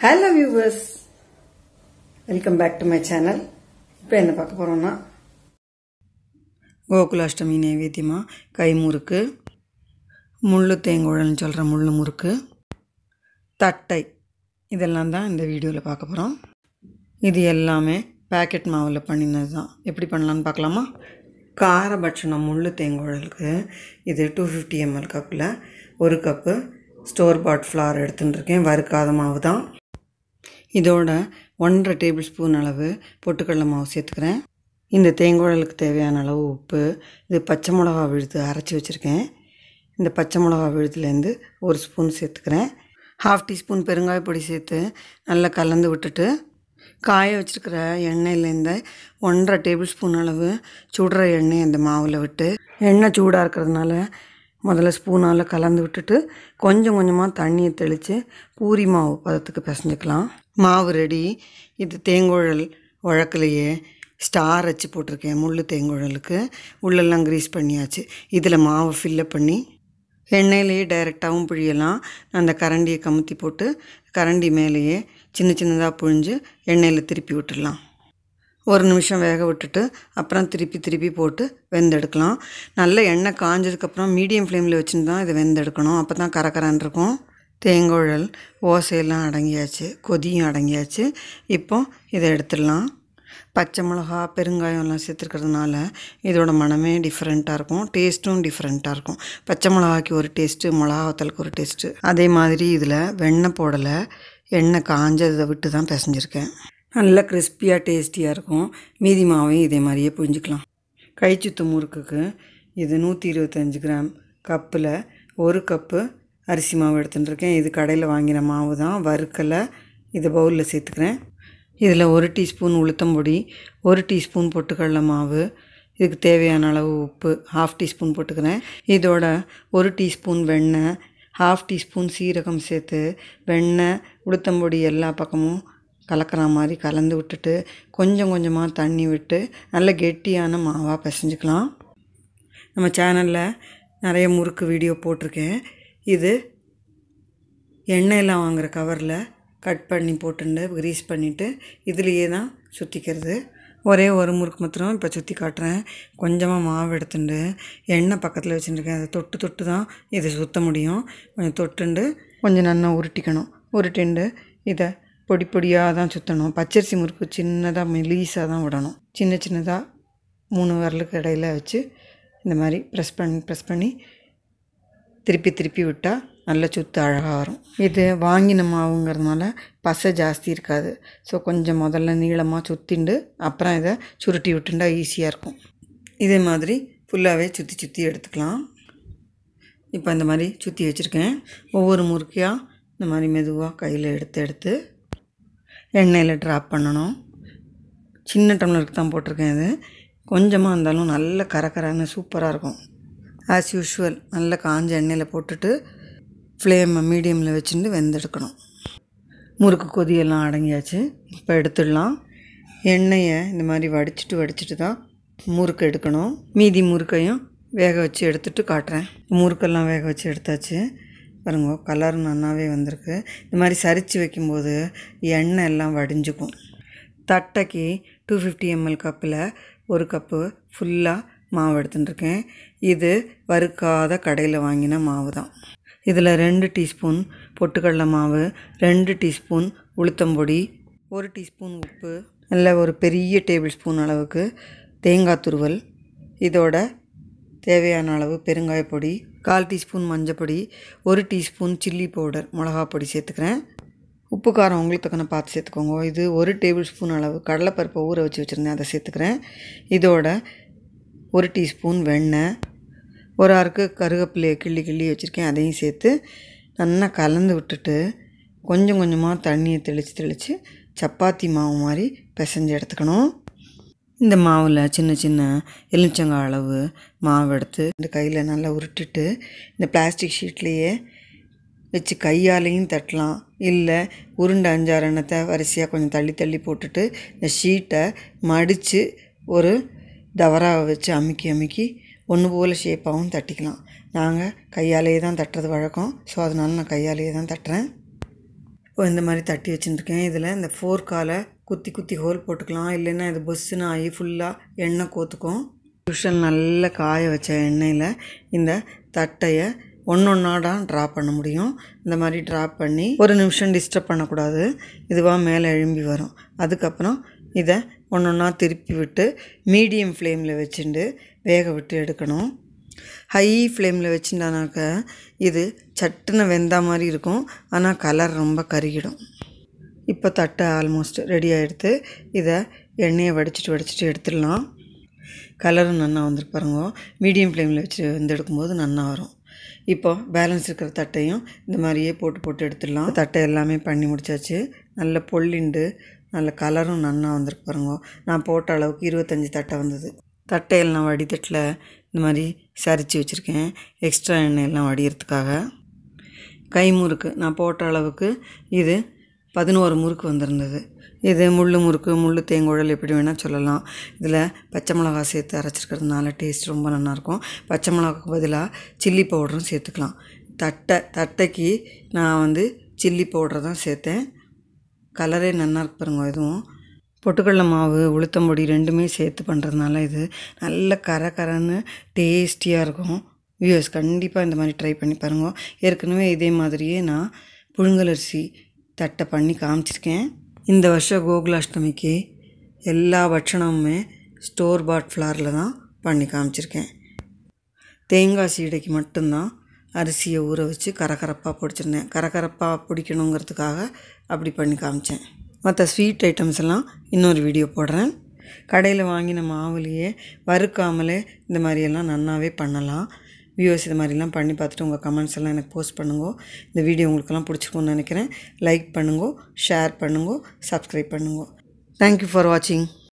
hello viewers welcome back to my channel இப்போ என்ன பார்க்க போகிறோம்னா கோகுலாஷ்டமி நைவேத்தியமாக கை முறுக்கு முள்ளு தேங்குழல்னு சொல்கிற முள்ளு முறுக்கு தட்டை இதெல்லாம் தான் இந்த வீடியோவில் பார்க்க போகிறோம் இது எல்லாமே பேக்கெட் மாவில் பண்ணினது தான் எப்படி பண்ணலான்னு பார்க்கலாமா காரபட்சணம் முள்ளு தேங்குழலுக்கு இது டூ ஃபிஃப்டி எம்எல் கப்பில் ஒரு கப்பு ஸ்டோர் பாட் ஃப்ளார் எடுத்துன்னு இருக்கேன் வறுக்காத மாவு தான் இதோட ஒன்றரை டேபிள் ஸ்பூன் அளவு பொட்டுக்கடலை மாவு சேர்த்துக்கிறேன் இந்த தேங்குழலுக்கு தேவையான அளவு உப்பு இது பச்சை மிளகா விழுது அரைச்சி வச்சுருக்கேன் இந்த பச்சை மிளகா விழுதுலேருந்து ஒரு ஸ்பூன் சேர்த்துக்கிறேன் ஹாஃப் டீஸ்பூன் பெருங்காய பொடி சேர்த்து நல்லா கலந்து விட்டுட்டு காய வச்சுருக்கிற எண்ணெயிலேருந்து ஒன்றரை டேபிள் ஸ்பூன் அளவு சுடுற எண்ணெய் அந்த மாவில் விட்டு எண்ணெய் சூடாக இருக்கிறதுனால முதல்ல ஸ்பூனால் கலந்து விட்டுட்டு கொஞ்சம் கொஞ்சமாக தண்ணியை தெளித்து பூரி மாவு பதத்துக்கு பிசைஞ்சுக்கலாம் மாவு ரெடி இது தேங்குழல் உழக்கலையே ஸ்டார் வச்சு போட்டிருக்கேன் முள் தேங்குழலுக்கு உள்ளெல்லாம் க்ரீஸ் பண்ணியாச்சு இதில் மாவை ஃபில்லப் பண்ணி எண்ணெயிலேயே டைரெக்டாகவும் புழியலாம் அந்த கரண்டியை கமுத்தி போட்டு கரண்டி மேலேயே சின்ன சின்னதாக புழிஞ்சு எண்ணெயில் திருப்பி விட்டுடலாம் ஒரு நிமிஷம் வேக விட்டுட்டு அப்புறம் திருப்பி திருப்பி போட்டு வெந்தெடுக்கலாம் நல்ல எண்ணெய் காஞ்சதுக்கப்புறம் மீடியம் ஃப்ளேமில் வச்சுன்னு தான் இதை வெந்தெடுக்கணும் அப்போ தான் கரகரன்னு இருக்கும் தேங்குழல் ஓசையெல்லாம் அடங்கியாச்சு கொதியும் அடங்கியாச்சு இப்போ இதை எடுத்துடலாம் பச்சை மிளகா பெருங்காயம்லாம் சேர்த்துருக்கிறதுனால இதோட மனமே டிஃப்ரெண்ட்டாக இருக்கும் டேஸ்ட்டும் டிஃப்ரெண்ட்டாக இருக்கும் பச்சை மிளகாய்க்கு ஒரு டேஸ்ட்டு மிளகா வத்தலுக்கு ஒரு டேஸ்ட்டு அதே மாதிரி இதில் வெண்ணெய் போடலை எண்ணெய் காஞ்சதை விட்டு தான் பிசைஞ்சிருக்கேன் நல்லா கிறிஸ்பியாக டேஸ்டியாக இருக்கும் மீதி மாவையும் இதே மாதிரியே புரிஞ்சுக்கலாம் கைச்சுத்து முறுக்குக்கு இது நூற்றி இருபத்தஞ்சி கிராம் கப்பில் ஒரு கப்பு அரிசி மாவு எடுத்துட்டுருக்கேன் இது கடையில் வாங்கின மாவு தான் வறுக்கலை இது பவுலில் சேர்த்துக்கிறேன் இதில் ஒரு டீஸ்பூன் உளுத்தம்பொடி ஒரு டீஸ்பூன் பொட்டுக்கடலை மாவு இதுக்கு தேவையான அளவு உப்பு ஹாஃப் டீஸ்பூன் போட்டுக்கிறேன் இதோட ஒரு டீஸ்பூன் வெண்ணெய் ஹாஃப் டீஸ்பூன் சீரகம் சேர்த்து வெண்ணெய் உளுத்தம்பொடி எல்லா பக்கமும் கலக்கிற மாதிரி கலந்து விட்டுட்டு கொஞ்சம் கொஞ்சமாக தண்ணி விட்டு நல்ல கெட்டியான மாவாக பிசைஞ்சுக்கலாம் நம்ம சேனலில் நிறைய முறுக்கு வீடியோ போட்டிருக்கேன் இது எண்ணெயெல்லாம் வாங்குகிற கவரில் கட் பண்ணி போட்டுண்டு க்ரீஸ் பண்ணிவிட்டு இதுலேயே தான் சுற்றிக்கிறது ஒரே ஒரு முறுக்கு மாத்திரம் இப்போ சுற்றி காட்டுறேன் கொஞ்சமாக மாவு எடுத்துண்டு எண்ணெய் பக்கத்தில் வச்சுருக்கேன் அதை தொட்டு தொட்டு தான் இதை சுற்ற முடியும் கொஞ்சம் தொட்டுண்டு கொஞ்சம் நல்லா உருட்டிக்கணும் உருட்டிண்டு இதை பொடி பொடியாக தான் சுற்றணும் பச்சரிசி முறுக்கு சின்னதாக மெலீஸாக தான் விடணும் சின்ன சின்னதாக மூணு விரலுக்கு இடையில வச்சு இந்த மாதிரி ப்ரெஸ் பண்ணி ப்ரெஸ் பண்ணி திருப்பி திருப்பி விட்டால் நல்ல சுத்து அழகாக வரும் இது வாங்கின மாவுங்கிறதுனால பசை ஜாஸ்தி இருக்காது ஸோ கொஞ்சம் முதல்ல நீளமாக சுற்றிண்டு அப்புறம் இதை சுருட்டி விட்டுண்டா ஈஸியாக இருக்கும் இதே மாதிரி ஃபுல்லாகவே சுற்றி சுற்றி எடுத்துக்கலாம் இப்போ இந்த மாதிரி சுற்றி வச்சுருக்கேன் ஒவ்வொரு முறுக்கையாக இந்த மாதிரி மெதுவாக கையில் எடுத்து எடுத்து எண்ணெயில் ட்ராப் பண்ணணும் சின்ன டம்ளருக்கு தான் போட்டிருக்கேன் இது கொஞ்சமாக இருந்தாலும் நல்ல கரகரன்னு சூப்பராக இருக்கும் ஆஸ் யூஷுவல் நல்ல காஞ்ச எண்ணெயில் போட்டுட்டு ஃப்ளேமை மீடியமில் வச்சுட்டு வெந்தெடுக்கணும் முறுக்கு கொதியெல்லாம் அடங்கியாச்சு இப்போ எடுத்துடலாம் எண்ணெயை இந்த மாதிரி வடிச்சிட்டு வடிச்சிட்டு தான் முறுக்கு எடுக்கணும் மீதி முறுக்கையும் வேக வச்சு எடுத்துகிட்டு காட்டுறேன் முறுக்கெல்லாம் வேக வச்சு எடுத்தாச்சு பாருங்க கலர் நல்லாவே வந்திருக்கு இந்த மாதிரி சரித்து வைக்கும்போது எண்ணெய் எல்லாம் வடிஞ்சுக்கும் தட்டைக்கு டூ ஃபிஃப்டி எம்எல் கப்பில் ஒரு கப்பு ஃபுல்லாக மாவு எடுத்துட்டுருக்கேன் இது வறுக்காத கடையில் வாங்கின மாவு தான் இதில் ரெண்டு டீஸ்பூன் பொட்டுக்கடலை மாவு ரெண்டு டீஸ்பூன் உளுத்தம்பொடி ஒரு டீஸ்பூன் உப்பு நல்ல ஒரு பெரிய டேபிள் ஸ்பூன் அளவுக்கு தேங்காய் துருவல் இதோட தேவையான அளவு பெருங்காய பொடி கால் டீஸ்பூன் மஞ்சப்பொடி ஒரு டீஸ்பூன் சில்லி பவுடர் மிளகா பொடி சேர்த்துக்கிறேன் உப்பு காரம் உங்களுக்கு தக்கன பார்த்து சேர்த்துக்கோங்க இது ஒரு டேபிள் ஸ்பூன் அளவு கடலைப்பருப்பை ஊற வச்சு வச்சுருந்தேன் அதை சேர்த்துக்கிறேன் இதோட ஒரு டீஸ்பூன் வெண்ணெய் ஒரு அறுக்கு கருவேப்பிலையை கிள்ளி கிள்ளி வச்சுருக்கேன் அதையும் சேர்த்து நல்லா கலந்து விட்டுட்டு கொஞ்சம் கொஞ்சமாக தண்ணியை தெளித்து தெளித்து சப்பாத்தி மாவு மாதிரி பிசைஞ்சு எடுத்துக்கணும் இந்த மாவில் சின்ன சின்ன எலுமிச்சங்காய் அளவு மாவு எடுத்து இந்த கையில் நல்லா உருட்டிட்டு இந்த பிளாஸ்டிக் ஷீட்லேயே வச்சு கையாலையும் தட்டலாம் இல்லை உருண்டை அஞ்சாறு எண்ணத்தை வரிசையாக கொஞ்சம் தள்ளி தள்ளி போட்டுட்டு இந்த ஷீட்டை மடித்து ஒரு தவறாவை வச்சு அமுக்கி அமுக்கி ஒன்று போல் ஷேப்பாகவும் தட்டிக்கலாம் நாங்கள் கையாலேயே தான் தட்டுறது வழக்கம் ஸோ அதனால நான் கையாலேயே தான் தட்டுறேன் இப்போ இந்த மாதிரி தட்டி வச்சுருக்கேன் இதில் இந்த ஃபோர்க்கால் குத்தி குத்தி ஹோல் போட்டுக்கலாம் இல்லைன்னா இது பொஸ்ஸுன்னு ஆகி ஃபுல்லாக எண்ணெய் கோத்துக்கும் யூஷுவல் நல்லா காய வச்ச எண்ணெயில் இந்த தட்டையை ஒன்றொன்னாடா ட்ராப் பண்ண முடியும் இந்த மாதிரி ட்ராப் பண்ணி ஒரு நிமிஷம் டிஸ்டர்ப் பண்ணக்கூடாது இதுவாக மேலே எழும்பி வரும் அதுக்கப்புறம் இதை ஒன்று ஒன்றா திருப்பி விட்டு மீடியம் ஃப்ளேமில் வச்சுட்டு வேக விட்டு எடுக்கணும் ஹை ஃப்ளேமில் வச்சுட்டானாக்க இது சட்டுன்னு வெந்தா மாதிரி இருக்கும் ஆனால் கலர் ரொம்ப கருகிடும் இப்போ தட்டை ஆல்மோஸ்ட் ரெடி ஆகிடுத்து இதை எண்ணெயை வடிச்சிட்டு வடிச்சிட்டு எடுத்துடலாம் கலரும் நல்லா வந்துருக்கு பாருங்க மீடியம் ஃப்ளேமில் வச்சு வந்து எடுக்கும்போது நல்லா வரும் இப்போ பேலன்ஸ் இருக்கிற தட்டையும் இந்த மாதிரியே போட்டு போட்டு எடுத்துடலாம் தட்டை எல்லாமே பண்ணி முடிச்சாச்சு நல்ல பொல்லிண்டு நல்ல கலரும் நல்லா வந்திருக்கு பாருங்க நான் போட்ட அளவுக்கு இருபத்தஞ்சி தட்டை வந்தது தட்டையெல்லாம் வடித்தட்டில் இந்த மாதிரி சரித்து வச்சுருக்கேன் எக்ஸ்ட்ரா எண்ணெயெல்லாம் வடிகிறதுக்காக கை முறுக்கு நான் போட்ட அளவுக்கு இது பதினோரு முறுக்கு வந்திருந்தது இது முள் முறுக்கு முள் தேங்குழல் எப்படி வேணால் சொல்லலாம் இதில் பச்சை மிளகா சேர்த்து அரைச்சிருக்கிறதுனால டேஸ்ட் ரொம்ப நல்லாயிருக்கும் பச்சை மிளகாக்கு பதிலாக சில்லி பவுடரும் சேர்த்துக்கலாம் தட்டை தட்டைக்கு நான் வந்து சில்லி பவுடர் தான் சேர்த்தேன் கலரே நல்லா இருக்கு பாருங்க இதுவும் பொட்டுக்கடலை மாவு உளுத்தம்பொடி ரெண்டுமே சேர்த்து பண்ணுறதுனால இது நல்ல கர கரன்னு டேஸ்டியாக இருக்கும் வியூவர்ஸ் கண்டிப்பாக இந்த மாதிரி ட்ரை பண்ணி பாருங்க ஏற்கனவே இதே மாதிரியே நான் புழுங்கலரிசி தட்டை பண்ணி காமிச்சிருக்கேன் இந்த வருஷம் கோகுலாஷ்டமிக்கு எல்லா பட்சணமுமே ஸ்டோர் பாட் ஃப்ளாரில் தான் பண்ணி காமிச்சிருக்கேன் தேங்காய் சீடைக்கு மட்டும்தான் அரிசியை ஊற வச்சு கரகரப்பாக பிடிச்சிருந்தேன் கரகரப்பாக பிடிக்கணுங்கிறதுக்காக அப்படி பண்ணி காமிச்சேன் மற்ற ஸ்வீட் ஐட்டம்ஸ் எல்லாம் இன்னொரு வீடியோ போடுறேன் கடையில் வாங்கின மாவுலேயே வறுக்காமலே இந்த மாதிரியெல்லாம் நன்னாவே பண்ணலாம் வியூவர்ஸ் இது மாதிரிலாம் பண்ணி பார்த்துட்டு உங்கள் கமெண்ட்ஸ் எல்லாம் எனக்கு போஸ்ட் பண்ணுங்க இந்த வீடியோ உங்களுக்கெல்லாம் பிடிச்சிருக்கும்னு நினைக்கிறேன் லைக் பண்ணுங்க ஷேர் பண்ணுங்க சப்ஸ்கிரைப் பண்ணுங்க தேங்க்யூ ஃபார் வாட்சிங்